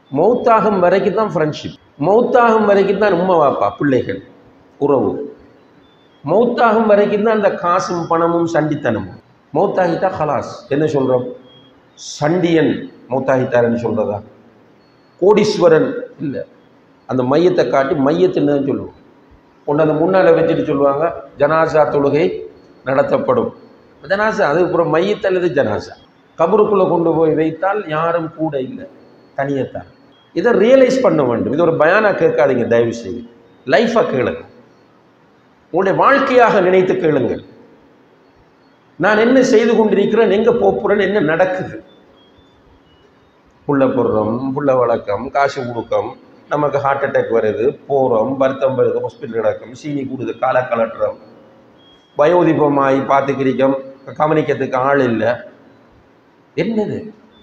மௌத்தாகும் வரைக்கும் தான் ஃப்ரெண்ட்ஷிப் மௌத்தாகும் வரைக்கும் தான் உம்மா வாப்பா பிள்ளைகள் உறவு மௌத்தாகும் வரைக்கும் தான் அந்த காசும் பணமும் சண்டித்தனமும் மௌத்தாகிட்டா ஹலாஸ் என்ன சொல்கிறோம் சண்டியன் மௌத்தாகிட்டாருன்னு சொல்கிறதா கோடீஸ்வரன் இல்லை அந்த மையத்தை காட்டி மையத்துன்னு தான் சொல்லுவோம் கொண்டு அந்த முன்னால் வச்சுட்டு சொல்லுவாங்க ஜனாசா தொழுகை நடத்தப்படும் ஜனாசா அதுக்கப்புறம் மையத்தல்லது ஜனாசா கபருக்குள்ளே கொண்டு போய் வைத்தால் யாரும் கூட இல்லை தனியத்தான் இதை ரியலைஸ் பண்ண வேண்டும் இது ஒரு பயானா கேட்காதீங்க தயவு செய்து லைஃபை கேளுங்க உங்களுடைய வாழ்க்கையாக நினைத்து கேளுங்கள் நான் என்ன செய்து கொண்டிருக்கிறேன் எங்கே போப்புறேன் என்ன நடக்குது புள்ள போடுறோம் புள்ள வழக்கம் காசு கொடுக்கம் நமக்கு ஹார்ட் அட்டாக் வருது போகிறோம் வருத்தம் வருது ஹாஸ்பிட்டல் கிடக்கும் சீனி கூடுது காலை கலட்டுறோம் வயோதிபமாகி பார்த்துக்கிறீக்கம் கவனிக்கிறதுக்கு ஆள் இல்லை என்னது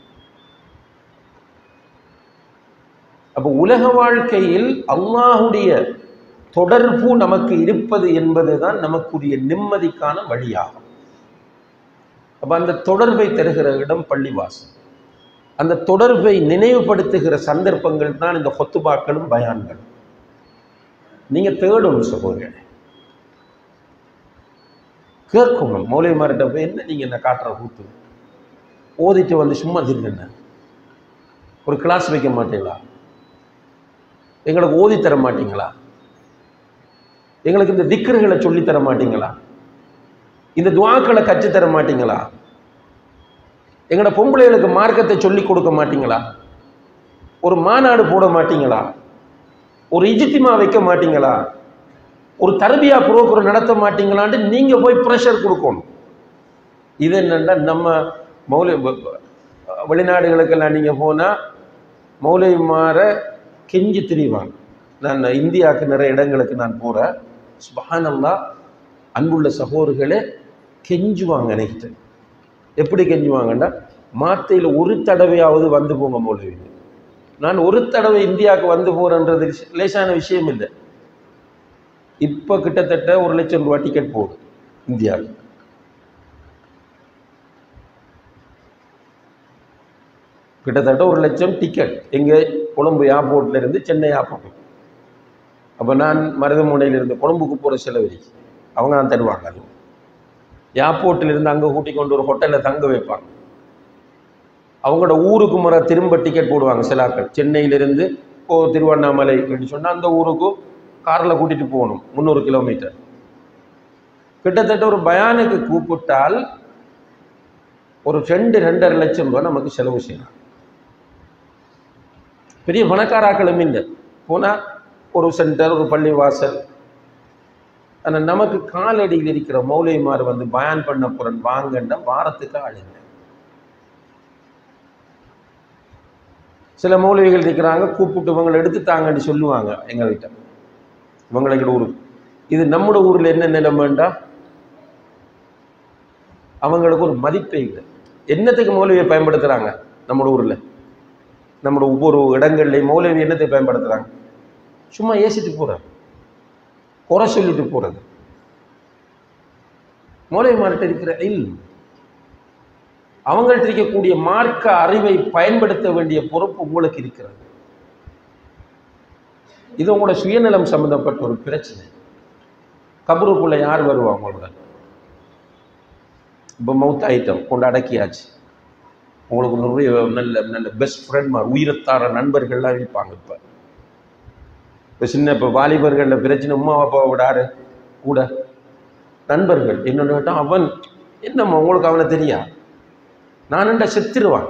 அப்போ உலக வாழ்க்கையில் அல்லாஹுடைய தொடர்பு நமக்கு இருப்பது என்பது தான் நமக்குரிய நிம்மதிக்கான வழியாகும் அப்போ அந்த தொடர்பை தருகிற இடம் பள்ளிவாசல் அந்த தொடர்பை நினைவுபடுத்துகிற சந்தர்ப்பங்கள் தான் இந்த கொத்துபாக்களும் பயான்கள் நீங்க தேடணும் சகோதரர்களே கேட்கணும் மௌலிமார்கிட்ட போய் என்ன நீங்க என்ன காட்டுற கூத்து ஓதிட்டு வந்து சும்மா தின்னு ஒரு கிளாஸ் வைக்க மாட்டீங்களா எங்களுக்கு ஓதி தர மாட்டீங்களா எங்களுக்கு இந்த திக்கர்களை சொல்லித் தர மாட்டீங்களா இந்த துவாக்களை கற்றுத் தர மாட்டீங்களா எங்களோட பொம்பளைகளுக்கு மார்க்கத்தை சொல்லி கொடுக்க மாட்டீங்களா ஒரு மாநாடு போட மாட்டீங்களா ஒரு இஜித்திமா வைக்க மாட்டீங்களா ஒரு தரபியா புரோக்கர் நடத்த மாட்டீங்களான்னு நீங்க போய் ப்ரெஷர் கொடுக்கணும் இது என்னன்னா நம்ம மௌலி வெளிநாடுகளுக்கெல்லாம் நீங்க போனா மௌலிமார கெஞ்சி திரிவாங்க நான் இந்தியாவுக்கு நிறைய இடங்களுக்கு நான் போகிறேன் சுபஹானல்லா அன்புள்ள சகோதரர்களே கெஞ்சுவாங்க நினைக்கிட்டு எப்படி கெஞ்சுவாங்கன்னா மாத்தையில் ஒரு தடவையாவது வந்து போங்க மௌலவி நான் ஒரு தடவை இந்தியாவுக்கு வந்து போகிறேன்றது லேசான விஷயம் இல்லை இப்போ கிட்டத்தட்ட ஒரு லட்சம் ரூபா டிக்கெட் போகுது இந்தியாவுக்கு கிட்டத்தட்ட ஒரு லட்சம் டிக்கெட் எங்கே கொழும்பு ஏர்போர்ட்ல இருந்து சென்னை ஏர்போர்ட் அப்போ நான் மருதமுனையிலிருந்து கொழும்புக்கு போகிற செலவரி அவங்க தான் தருவாங்க அது ஏர்போர்ட்டில் இருந்து அங்கே கூட்டி கொண்டு ஒரு ஹோட்டலில் தங்க வைப்பாங்க அவங்களோட ஊருக்கு முறை திரும்ப டிக்கெட் போடுவாங்க சிலாக்கள் சென்னையிலிருந்து இப்போ திருவண்ணாமலை அப்படின்னு சொன்னால் அந்த ஊருக்கு காரில் கூட்டிகிட்டு போகணும் முந்நூறு கிலோமீட்டர் கிட்டத்தட்ட ஒரு பயானுக்கு கூப்பிட்டால் ஒரு ரெண்டு ரெண்டரை லட்சம் ரூபாய் நமக்கு செலவு செய்யலாம் பெரிய பணக்காராக்களும் இல்லை போனால் ஒரு சென்டர் ஒரு பள்ளிவாசல் ஆனால் நமக்கு காலடியில் இருக்கிற மௌலிமார் வந்து பயான் பண்ண போகிறன் வாங்கன்னா வாரத்துக்கு ஆளுங்க சில மௌலிகள் இருக்கிறாங்க கூப்பிட்டு இவங்களை எடுத்துட்டாங்கன்னு சொல்லுவாங்க எங்கள்கிட்ட இவங்களை ஊருக்கு இது நம்மளோட ஊரில் என்ன நிலைமைண்டா அவங்களுக்கு ஒரு மதிப்பே இல்லை என்னத்துக்கு மௌலவியை பயன்படுத்துகிறாங்க நம்மளோட ஊரில் நம்மளோட ஒவ்வொரு இடங்கள்லையும் மௌலவி என்னத்தை பயன்படுத்துகிறாங்க சும்மா ஏசிட்டு போகிறாங்க குறை சொல்லிட்டு போகிறது மௌலவிமார்கிட்ட இருக்கிற இல் அவங்கள்ட்ட இருக்கக்கூடிய மார்க்க அறிவை பயன்படுத்த வேண்டிய பொறுப்பு உங்களுக்கு இருக்கிறது இது உங்களோட சுயநலம் சம்பந்தப்பட்ட ஒரு பிரச்சனை கபருக்குள்ள யார் வருவா உங்களோட இப்போ மவுத் ஐட்டம் கொண்டு அடக்கியாச்சு உங்களுக்கு நிறைய நல்ல நல்ல பெஸ்ட் ஃப்ரெண்ட் மாதிரி உயிரத்தார நண்பர்கள்லாம் இருப்பாங்க இப்போ இப்போ சின்ன இப்போ வாலிபர்களில் பிரச்சனை உமா அப்பாவை விடாரு கூட நண்பர்கள் என்னென்னு கேட்டால் அவன் என்னம்மா உங்களுக்கு அவனை தெரியா நானண்டா செத்துருவான்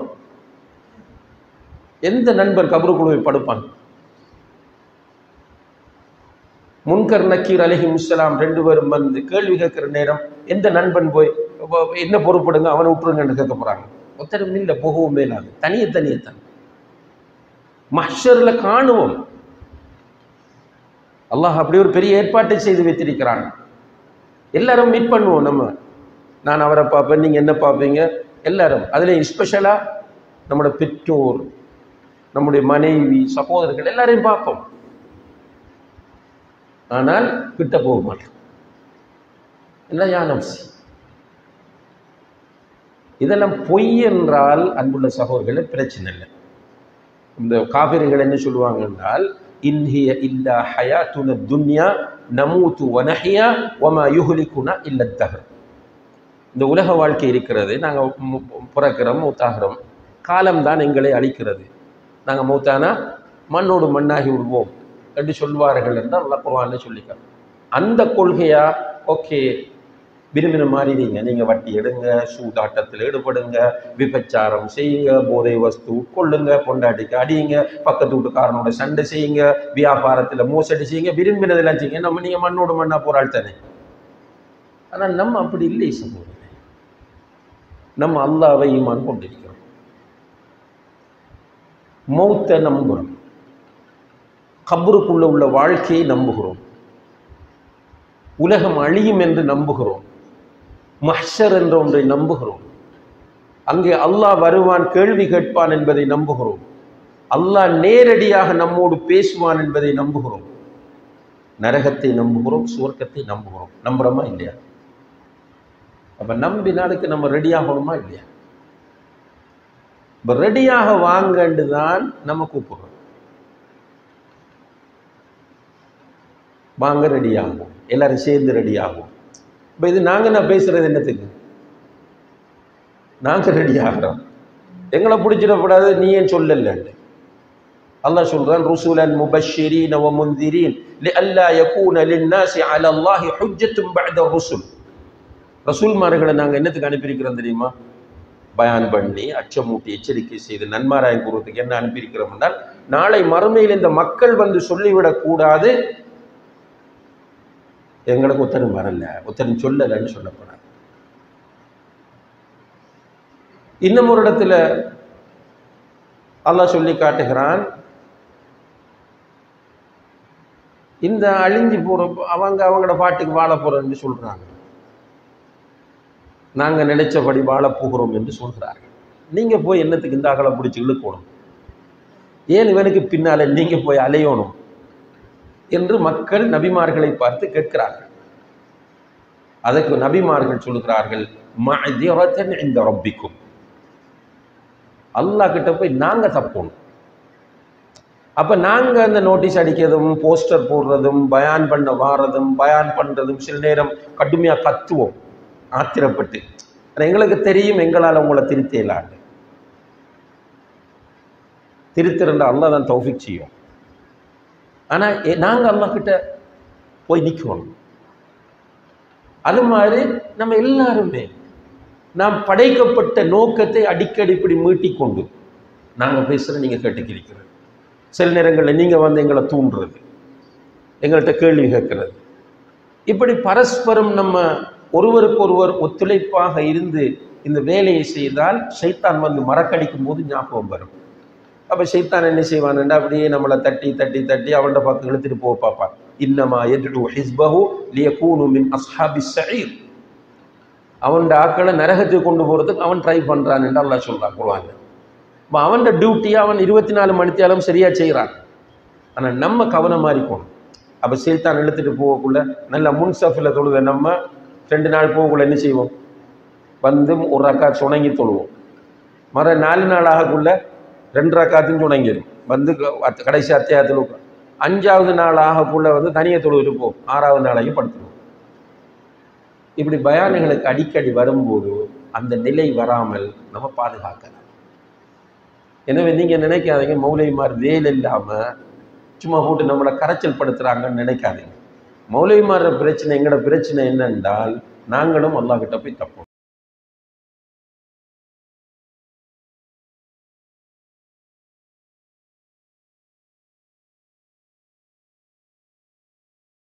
எந்த நண்பர் கபருக்குழுவை படுப்பான் முன்கர் நக்கீர் அலஹி முஸ்லாம் ரெண்டு பேரும் வந்து கேள்வி கேட்குற நேரம் எந்த நண்பன் போய் "வ- என்ன பொறுப்படுங்க அவனை விட்டுருங்கன்னு கேட்க போகிறாங்க ஒத்தரும் இல்லை போகவும் மேலாது தனியே தனியே தான் மஹ்ஷரில் காணுவோம் அல்லாஹ் அப்படி ஒரு பெரிய ஏற்பாட்டை செய்து வைத்திருக்கிறான் எல்லாரும் மீட் பண்ணுவோம் நம்ம நான் அவரை பார்ப்பேன் நீங்கள் என்ன பார்ப்பீங்க எல்லாரும் அதில் ஸ்பெஷலாக நம்மளோட பெற்றோர் நம்முடைய மனைவி சகோதரர்கள் எல்லாரையும் பார்ப்போம் ஆனால் கிட்ட போக மாட்டோம் எல்லாம் யானம்சி இதெல்லாம் பொய் என்றால் அன்புள்ள சகோதரர்களே பிரச்சனை இல்லை இந்த காபிரிகள் என்ன சொல்லுவாங்க என்றால் இன்ஹிய இல்லா ஹயாத்துன துன்யா நமூத்து வனஹியா வமா யுஹ்லிகுனா இல்ல தஹர் இந்த உலக வாழ்க்கை இருக்கிறது நாங்கள் பிறக்கிறோம் மூத்தாகிறோம் காலம்தான் எங்களை அழிக்கிறது நாங்கள் மூத்தானா மண்ணோடு மண்ணாகி விடுவோம் என்று சொல்வார்கள் என்று அல்லா குர்ஆன்ல சொல்லிக்கிறோம் அந்த கொள்கையா ஓகே விரும்பின மாறிடுங்க நீங்கள் வட்டி எடுங்க சூதாட்டத்தில் ஈடுபடுங்க விபச்சாரம் செய்யுங்க போதை வஸ்து கொள்ளுங்க பொண்டாட்டிக்கு அடியுங்க பக்கத்து வீட்டுக்காரனோட சண்டை செய்யுங்க வியாபாரத்தில் மோசடி செய்யுங்க விரும்பினதெல்லாம் செய்யுங்க நம்ம நீங்கள் மண்ணோடு மண்ணா போராள் தானே ஆனால் நம்ம அப்படி இல்லை சகோதரர் நம்ம அல்லாவை ஈமான் கொண்டிருக்கிறோம் மௌத்தை நம்புகிறோம் கபருக்குள்ள உள்ள வாழ்க்கையை நம்புகிறோம் உலகம் அழியும் என்று நம்புகிறோம் மஹ்ஷர் என்ற ஒன்றை நம்புகிறோம் அங்கே அல்லாஹ் வருவான் கேள்வி கேட்பான் என்பதை நம்புகிறோம் அல்லாஹ் நேரடியாக நம்மோடு பேசுவான் என்பதை நம்புகிறோம் நரகத்தை நம்புகிறோம் சுவர்க்கத்தை நம்புகிறோம் நம்புறோமா இல்லையா அப்ப நம்பினாலுக்கு நம்ம ரெடி ஆகணுமா இல்லையா இப்போ ரெடியாக வாங்கன்னு தான் நம்ம கூப்பிடுறோம் வாங்க ரெடி ஆகும் எல்லாரும் சேர்ந்து ரெடி ஆகும் இப்போ இது நாங்க நான் பேசுறது என்னத்துக்கு நாங்க ரெடி ஆகிறோம் எங்களை பிடிச்சிடக்கூடாது நீ ஏன் சொல்லலன்னு அல்லாஹ் சொல்றான் ருசுலன் முபஷிரீன் வ முந்திரீன் லிஅல்லா யகூன லின்னாசி அலா அல்லாஹி ஹுஜ்ஜத்தும் பஅத ருசுல் ரசூல்மார்களை நாங்கள் என்னத்துக்கு அனுப்பியிருக்கிறோம் தெரியுமா பயான் பண்ணி அச்சமூட்டி எச்சரிக்கை செய்து நன்மாராயம் கூறுவதுக்கு என்ன அனுப்பியிருக்கிறோம் என்றால் நாளை மறுமையில் இந்த மக்கள் வந்து சொல்லிவிடக் கூடாது எங்களுக்கு ஒத்தனும் வரல ஒத்தனும் சொல்லலைன்னு சொல்லப்படாது இன்னும் ஒரு இடத்துல அல்லாஹ் சொல்லி காட்டுகிறான் இந்த அழிஞ்சு போற அவங்க அவங்களோட பாட்டுக்கு வாழ போறோம்னு சொல்றாங்க நாங்க நினைச்சபடி வாழ போகிறோம் என்று சொல்கிறார்கள் நீங்க போய் என்னத்துக்கு இந்த அகலை பிடிச்சி இழுக்கணும் ஏன் இவனுக்கு பின்னால நீங்க போய் அலையணும் என்று மக்கள் நபிமார்களை பார்த்து கேட்கிறார்கள் அதற்கு நபிமார்கள் சொல்கிறார்கள் மஅதிரத்தன் இந்த ரப்பிக்கும் அல்லாஹ் கிட்ட போய் நாங்க தப்போணும் அப்ப நாங்க அந்த நோட்டீஸ் அடிக்கிறதும் போஸ்டர் போடுறதும் பயான் பண்ண வாரதும் பயான் பண்றதும் சில நேரம் கடுமையா கத்துவோம் ஆத்திரப்பட்டு ஆனா எங்களுக்கு தெரியும் எங்களால் உங்களை திருத்தலாண்டு திருத்திருந்த அல்லா தான் தௌஃபிக் செய்யும் ஆனா எ- நாங்க அல்லா கிட்ட போய் நிற்கணும் அது மாதிரி நம்ம எல்லாருமே நாம் படைக்கப்பட்ட நோக்கத்தை அடிக்கடி இப்படி மீட்டிக்கொண்டு நாங்க பேசுற நீங்க கேட்டுக்கிறீர்கள் சில நேரங்களில் நீங்க வந்து எங்களை தூண்டுறது எங்கள்கிட்ட கேள்வி கேட்கிறது இப்படி பரஸ்பரம் நம்ம ஒருவருக்கொருவர் ஒத்துழைப்பாக இருந்து இந்த வேலையை செய்தால் ஷைத்தான் வந்து மறக்கடிக்கும் போது ஞாபகம் வரும் அப்போ ஷைத்தான் என்ன செய்வான்டா அப்படியே நம்மளை தட்டி தட்டி தட்டி அவன்கிட்ட பக்கம் இழுத்துட்டு போக பார்ப்பான் இன்னமா எது ஹிஸ்பஹு லியகூனு மின் அஸ்ஹாபி சயீர் அவன் ஆக்களை நரகத்துக்கு கொண்டு போகிறதுக்கு அவன் ட்ரை பண்ணுறான் என்று அல்லாஹ் சொல்கிறான் குர்ஆன்ல இப்போ அவன் டியூட்டியை அவன் இருபத்தி நாலு மணித்தியாலும் சரியாக செய்கிறான் ஆனால் நம்ம கவனமாக இருக்கணும் அப்போ சீல்தான் இழுத்துட்டு போகக்குள்ள நல்ல முன் சஃபில் தொழுத நம்ம ரெண்டு நாள் போகக்குள்ள என்ன செய்வோம் வந்து ஒரு ரக்கா சுணங்கி தொழுவோம் மற நாலு நாள் ஆகக்குள்ள ரெண்டு ரக்காத்தையும் சுணங்கிடும் வந்து க- அத்த- கடைசி அத்தியாயத்தில் உட்கா- அஞ்சாவது நாள் ஆகக்குள்ள வந்து தனியாக தொழுவிட்டு போகும் ஆறாவது நாளையும் படுத்துருவோம் இப்படி பயானுகளுக்கு அடிக்கடி வரும்போது அந்த நிலை வராமல் நம்ம பாதுகாக்கலாம் எனவே நீங்க நினைக்காதீங்க மௌலைமார் வேல் இல்லாம சும்மா போட்டு நம்மளை கரைச்சல் படுத்துறாங்கன்னு நினைக்காதீங்க மௌலைமார பிரச்சனை எங்களோட பிரச்சனை என்னென்றால் நாங்களும் அல்லாஹ் கிட்ட போய் தப்போம்